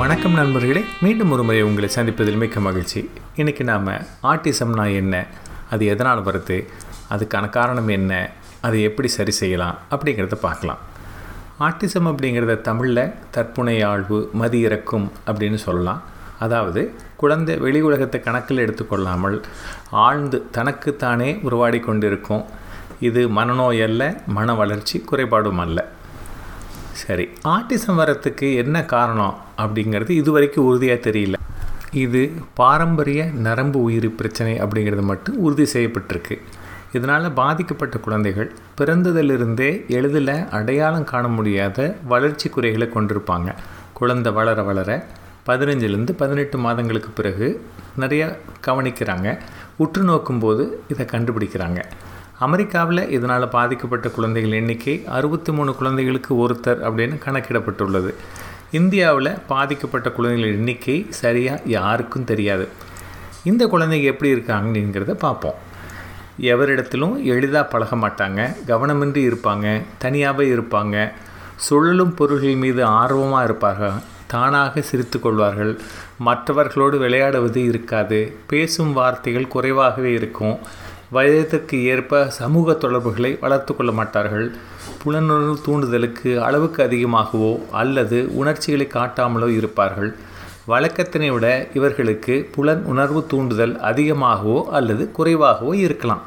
வணக்கம் நண்பர்களே மீண்டும் ஒரு முறை உங்களை சந்திப்பதில் மிக்க மகிழ்ச்சி இன்றைக்கி நாம் ஆட்டிசம்னா என்ன அது எதனால் வருது அதுக்கான காரணம் என்ன அதை எப்படி சரி செய்யலாம் அப்படிங்கிறத பார்க்கலாம் ஆட்டிசம் அப்படிங்கிறத தமிழில் தற்புனையாழ்வு மதியிறக்கும் அப்படின்னு சொல்லலாம் அதாவது குழந்தை வெளி உலகத்தை கணக்கில் எடுத்துக்கொள்ளாமல் ஆழ்ந்து தனக்குத்தானே உருவாடி கொண்டிருக்கும் இது மனநோய் அல்ல மன வளர்ச்சி குறைபாடும் அல்ல சரி ஆட்டிசம் வரத்துக்கு என்ன காரணம் அப்படிங்கிறது இது வரைக்கும் உறுதியாக தெரியல இது பாரம்பரிய நரம்பு உயிரி பிரச்சனை அப்படிங்கிறது மட்டும் உறுதி செய்யப்பட்டிருக்கு இதனால் பாதிக்கப்பட்ட குழந்தைகள் பிறந்ததிலிருந்தே எளிதில் அடையாளம் காண முடியாத வளர்ச்சி குறைகளை கொண்டிருப்பாங்க குழந்தை வளர வளர பதினஞ்சுலேருந்து பதினெட்டு மாதங்களுக்கு பிறகு நிறையா கவனிக்கிறாங்க உற்று நோக்கும்போது இதை கண்டுபிடிக்கிறாங்க அமெரிக்காவில் இதனால் பாதிக்கப்பட்ட குழந்தைகள் எண்ணிக்கை அறுபத்தி மூணு குழந்தைகளுக்கு ஒருத்தர் அப்படின்னு கணக்கிடப்பட்டுள்ளது இந்தியாவில் பாதிக்கப்பட்ட குழந்தைகள் எண்ணிக்கை சரியாக யாருக்கும் தெரியாது இந்த குழந்தைங்க எப்படி இருக்காங்கங்கிறத பார்ப்போம் எவரிடத்திலும் எளிதாக பழக மாட்டாங்க கவனமின்றி இருப்பாங்க தனியாகவே இருப்பாங்க சுழலும் பொருள்கள் மீது ஆர்வமாக இருப்பார்கள் தானாக சிரித்து கொள்வார்கள் மற்றவர்களோடு விளையாடுவது இருக்காது பேசும் வார்த்தைகள் குறைவாகவே இருக்கும் வயதிற்கு ஏற்ப சமூக தொடர்புகளை வளர்த்து கொள்ள மாட்டார்கள் புலனுணர்வு தூண்டுதலுக்கு அளவுக்கு அதிகமாகவோ அல்லது உணர்ச்சிகளை காட்டாமலோ இருப்பார்கள் வழக்கத்தினை விட இவர்களுக்கு புலன் உணர்வு தூண்டுதல் அதிகமாகவோ அல்லது குறைவாகவோ இருக்கலாம்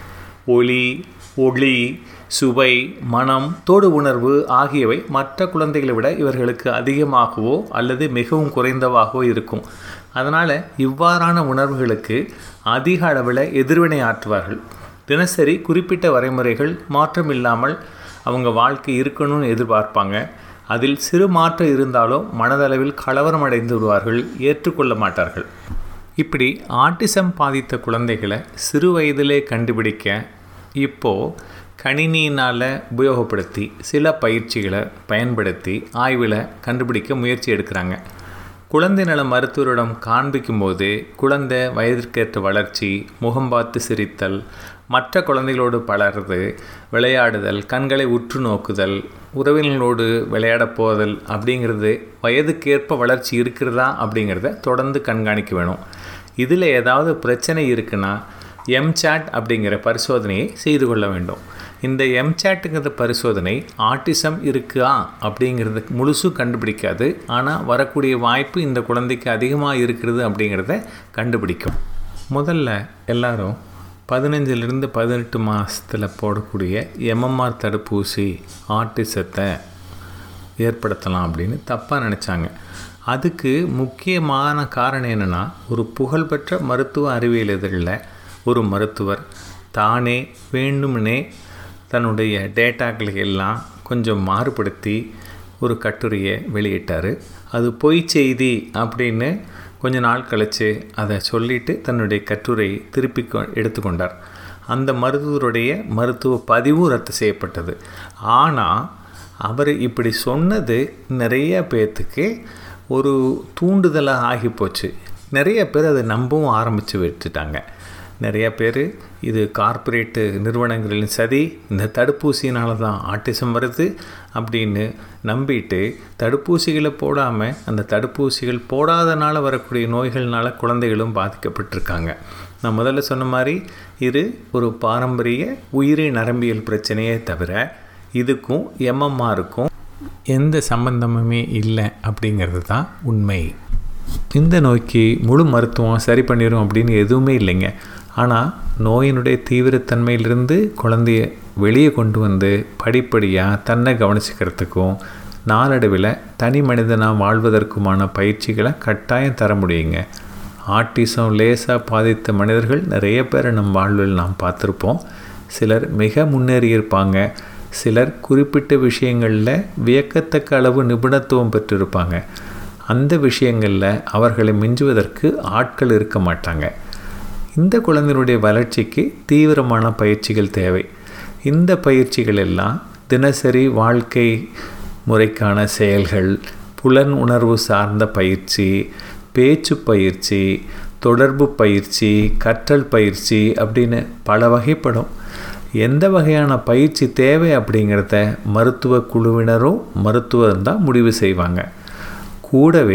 ஒளி ஒளி சுவை மனம் தோடு உணர்வு ஆகியவை மற்ற குழந்தைகளை விட இவர்களுக்கு அதிகமாகவோ அல்லது மிகவும் குறைந்தவாகவோ இருக்கும் அதனால் இவ்வாறான உணர்வுகளுக்கு அதிக அளவில் எதிர்வினை ஆற்றுவார்கள் தினசரி குறிப்பிட்ட வரைமுறைகள் மாற்றம் இல்லாமல் அவங்க வாழ்க்கை இருக்கணும்னு எதிர்பார்ப்பாங்க அதில் சிறு மாற்றம் இருந்தாலும் மனதளவில் கலவரம் அடைந்து விடுவார்கள் ஏற்றுக்கொள்ள மாட்டார்கள் இப்படி ஆட்டிசம் பாதித்த குழந்தைகளை சிறு வயதிலே கண்டுபிடிக்க இப்போது கணினியினால் உபயோகப்படுத்தி சில பயிற்சிகளை பயன்படுத்தி ஆய்வில் கண்டுபிடிக்க முயற்சி எடுக்கிறாங்க குழந்தை நல மருத்துவரிடம் காண்பிக்கும்போது குழந்தை வயதிற்கேற்ற வளர்ச்சி முகம் பார்த்து சிரித்தல் மற்ற குழந்தைகளோடு பலர்றது விளையாடுதல் கண்களை உற்று நோக்குதல் உறவினர்களோடு விளையாடப் போதல் அப்படிங்கிறது வயதுக்கேற்ப வளர்ச்சி இருக்கிறதா அப்படிங்கிறத தொடர்ந்து கண்காணிக்க வேணும் இதில் ஏதாவது பிரச்சனை இருக்குன்னா எம்சாட் அப்படிங்கிற பரிசோதனையை செய்து கொள்ள வேண்டும் இந்த எம்சாட்டுங்கிற பரிசோதனை ஆட்டிசம் இருக்கா அப்படிங்கிறத முழுசு கண்டுபிடிக்காது ஆனால் வரக்கூடிய வாய்ப்பு இந்த குழந்தைக்கு அதிகமாக இருக்கிறது அப்படிங்கிறத கண்டுபிடிக்கும் முதல்ல எல்லாரும் பதினஞ்சிலிருந்து பதினெட்டு மாதத்தில் போடக்கூடிய எம்எம்ஆர் தடுப்பூசி ஆட்டிசத்தை ஏற்படுத்தலாம் அப்படின்னு தப்பாக நினச்சாங்க அதுக்கு முக்கியமான காரணம் என்னென்னா ஒரு புகழ்பெற்ற மருத்துவ அறிவியல் இதழில் ஒரு மருத்துவர் தானே வேண்டும்னே தன்னுடைய டேட்டாக்களை எல்லாம் கொஞ்சம் மாறுபடுத்தி ஒரு கட்டுரையை வெளியிட்டார் அது பொய் செய்தி அப்படின்னு கொஞ்ச நாள் கழித்து அதை சொல்லிவிட்டு தன்னுடைய கட்டுரை திருப்பி எடுத்துக்கொண்டார் அந்த மருத்துவருடைய மருத்துவ பதிவும் ரத்து செய்யப்பட்டது ஆனால் அவர் இப்படி சொன்னது நிறைய பேர்த்துக்கு ஒரு தூண்டுதலாக ஆகி போச்சு நிறைய பேர் அதை நம்பவும் ஆரம்பித்து விட்டுட்டாங்க நிறைய பேர் இது கார்ப்பரேட்டு நிறுவனங்களின் சதி இந்த தடுப்பூசியினால தான் ஆட்டிசம் வருது அப்படின்னு நம்பிட்டு தடுப்பூசிகளை போடாமல் அந்த தடுப்பூசிகள் போடாதனால வரக்கூடிய நோய்கள்னால குழந்தைகளும் பாதிக்கப்பட்டிருக்காங்க நான் முதல்ல சொன்ன மாதிரி இது ஒரு பாரம்பரிய உயிரி நரம்பியல் பிரச்சனையே தவிர இதுக்கும் எம்எம்ஆருக்கும் எந்த சம்பந்தமுமே இல்லை அப்படிங்கிறது தான் உண்மை இந்த நோய்க்கு முழு மருத்துவம் சரி பண்ணிடும் அப்படின்னு எதுவுமே இல்லைங்க ஆனால் நோயினுடைய தீவிரத்தன்மையிலிருந்து குழந்தைய வெளியே கொண்டு வந்து படிப்படியாக தன்னை கவனிச்சுக்கிறதுக்கும் நாளடைவில் தனி மனிதனாக வாழ்வதற்குமான பயிற்சிகளை கட்டாயம் தர முடியுங்க ஆட்டிசம் லேசாக பாதித்த மனிதர்கள் நிறைய பேரை நம் வாழ்வில் நாம் பார்த்துருப்போம் சிலர் மிக முன்னேறியிருப்பாங்க சிலர் குறிப்பிட்ட விஷயங்களில் வியக்கத்தக்க அளவு நிபுணத்துவம் பெற்றிருப்பாங்க அந்த விஷயங்களில் அவர்களை மிஞ்சுவதற்கு ஆட்கள் இருக்க மாட்டாங்க இந்த குழந்தைகளுடைய வளர்ச்சிக்கு தீவிரமான பயிற்சிகள் தேவை இந்த பயிற்சிகள் எல்லாம் தினசரி வாழ்க்கை முறைக்கான செயல்கள் புலன் உணர்வு சார்ந்த பயிற்சி பேச்சு பயிற்சி தொடர்பு பயிற்சி கற்றல் பயிற்சி அப்படின்னு பல வகைப்படும் எந்த வகையான பயிற்சி தேவை அப்படிங்கிறத மருத்துவ குழுவினரும் மருத்துவம் தான் முடிவு செய்வாங்க கூடவே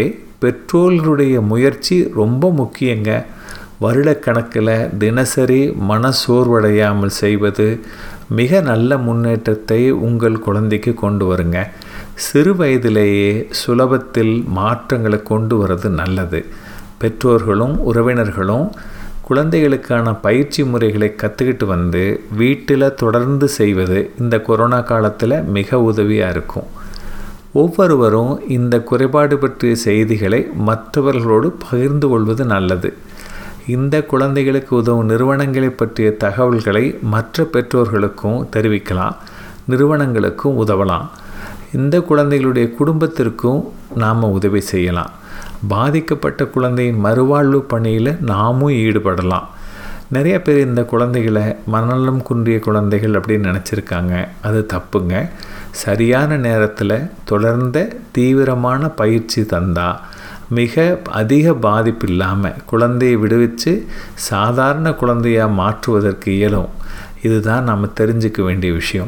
பெற்றோர்களுடைய முயற்சி ரொம்ப முக்கியங்க வருடக்கணக்கில் தினசரி மனசோர்வடையாமல் செய்வது மிக நல்ல முன்னேற்றத்தை உங்கள் குழந்தைக்கு கொண்டு வருங்க சிறு வயதிலேயே சுலபத்தில் மாற்றங்களை கொண்டு வர்றது நல்லது பெற்றோர்களும் உறவினர்களும் குழந்தைகளுக்கான பயிற்சி முறைகளை கற்றுக்கிட்டு வந்து வீட்டில் தொடர்ந்து செய்வது இந்த கொரோனா காலத்தில் மிக உதவியாக இருக்கும் ஒவ்வொருவரும் இந்த குறைபாடு பற்றிய செய்திகளை மற்றவர்களோடு பகிர்ந்து கொள்வது நல்லது இந்த குழந்தைகளுக்கு உதவும் நிறுவனங்களை பற்றிய தகவல்களை மற்ற பெற்றோர்களுக்கும் தெரிவிக்கலாம் நிறுவனங்களுக்கும் உதவலாம் இந்த குழந்தைகளுடைய குடும்பத்திற்கும் நாம் உதவி செய்யலாம் பாதிக்கப்பட்ட குழந்தையின் மறுவாழ்வு பணியில் நாமும் ஈடுபடலாம் நிறைய பேர் இந்த குழந்தைகளை மனநலம் குன்றிய குழந்தைகள் அப்படின்னு நினச்சிருக்காங்க அது தப்புங்க சரியான நேரத்தில் தொடர்ந்த தீவிரமான பயிற்சி தந்தால் மிக அதிக பாதிப்பு இல்லாமல் குழந்தையை விடுவித்து சாதாரண குழந்தையாக மாற்றுவதற்கு இயலும் இதுதான் நம்ம தெரிஞ்சுக்க வேண்டிய விஷயம்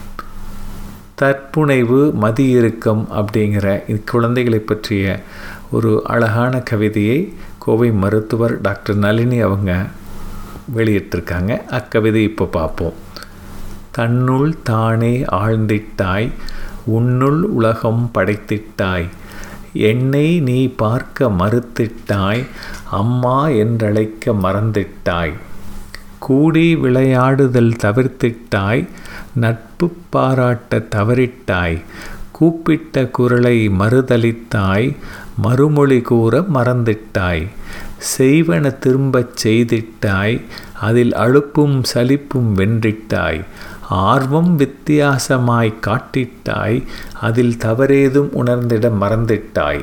தற்புனைவு மதி இறுக்கம் அப்படிங்கிற குழந்தைகளை பற்றிய ஒரு அழகான கவிதையை கோவை மருத்துவர் டாக்டர் நளினி அவங்க வெளியிட்டிருக்காங்க அக்கவிதை இப்போ பார்ப்போம் தன்னுள் தானே ஆழ்ந்திட்டாய் உன்னுள் உலகம் படைத்திட்டாய் என்னை நீ பார்க்க மறுத்திட்டாய் அம்மா என்றழைக்க மறந்திட்டாய் கூடி விளையாடுதல் தவிர்த்திட்டாய் நட்பு பாராட்ட தவறிட்டாய் கூப்பிட்ட குரலை மறுதளித்தாய் மறுமொழி கூற மறந்திட்டாய் செய்வன திரும்பச் செய்திட்டாய் அதில் அழுப்பும் சலிப்பும் வென்றிட்டாய் ஆர்வம் வித்தியாசமாய் காட்டிட்டாய் அதில் தவறேதும் உணர்ந்திட மறந்திட்டாய்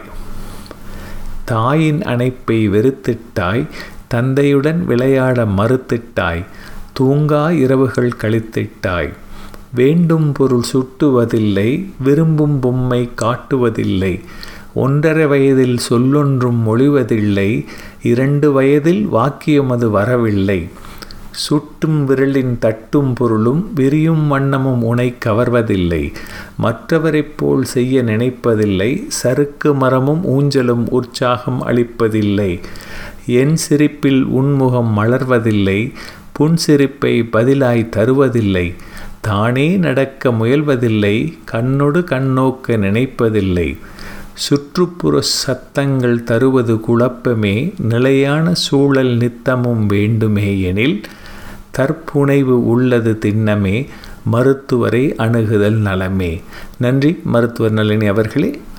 தாயின் அணைப்பை வெறுத்திட்டாய் தந்தையுடன் விளையாட மறுத்திட்டாய் தூங்கா இரவுகள் கழித்திட்டாய் வேண்டும் பொருள் சுட்டுவதில்லை விரும்பும் பொம்மை காட்டுவதில்லை ஒன்றரை வயதில் சொல்லொன்றும் மொழிவதில்லை இரண்டு வயதில் வாக்கியம் அது வரவில்லை சுட்டும் விரலின் தட்டும் பொருளும் விரியும் வண்ணமும் உனை கவர்வதில்லை மற்றவரைப் போல் செய்ய நினைப்பதில்லை சறுக்கு மரமும் ஊஞ்சலும் உற்சாகம் அளிப்பதில்லை என் சிரிப்பில் உன்முகம் மலர்வதில்லை புன்சிரிப்பை பதிலாய் தருவதில்லை தானே நடக்க முயல்வதில்லை கண்ணொடு கண்ணோக்க நினைப்பதில்லை சுற்றுப்புற சத்தங்கள் தருவது குழப்பமே நிலையான சூழல் நித்தமும் வேண்டுமே எனில் தற்புனைவு உள்ளது திண்ணமே மருத்துவரை அணுகுதல் நலமே நன்றி மருத்துவர் நளினி அவர்களே